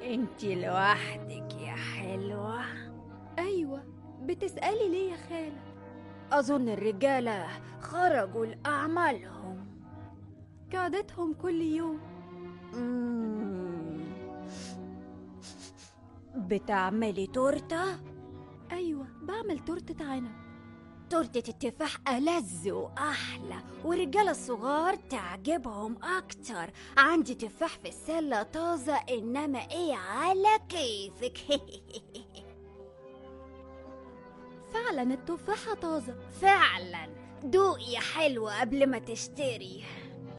انت لوحدك يا حلوة أيوة بتسألي ليه يا خالة أظن الرجالة خرجوا لأعمالهم كعادتهم كل يوم مم. بتعملي تورتة؟ أيوة بعمل تورتة عنب تورتة التفاح ألذ وأحلى والرجالة الصغار تعجبهم أكتر عندي تفاح في السلة طازة إنما إيه على كيفك فعلا التفاحة طازة فعلا دوقي يا حلوة قبل ما تشتري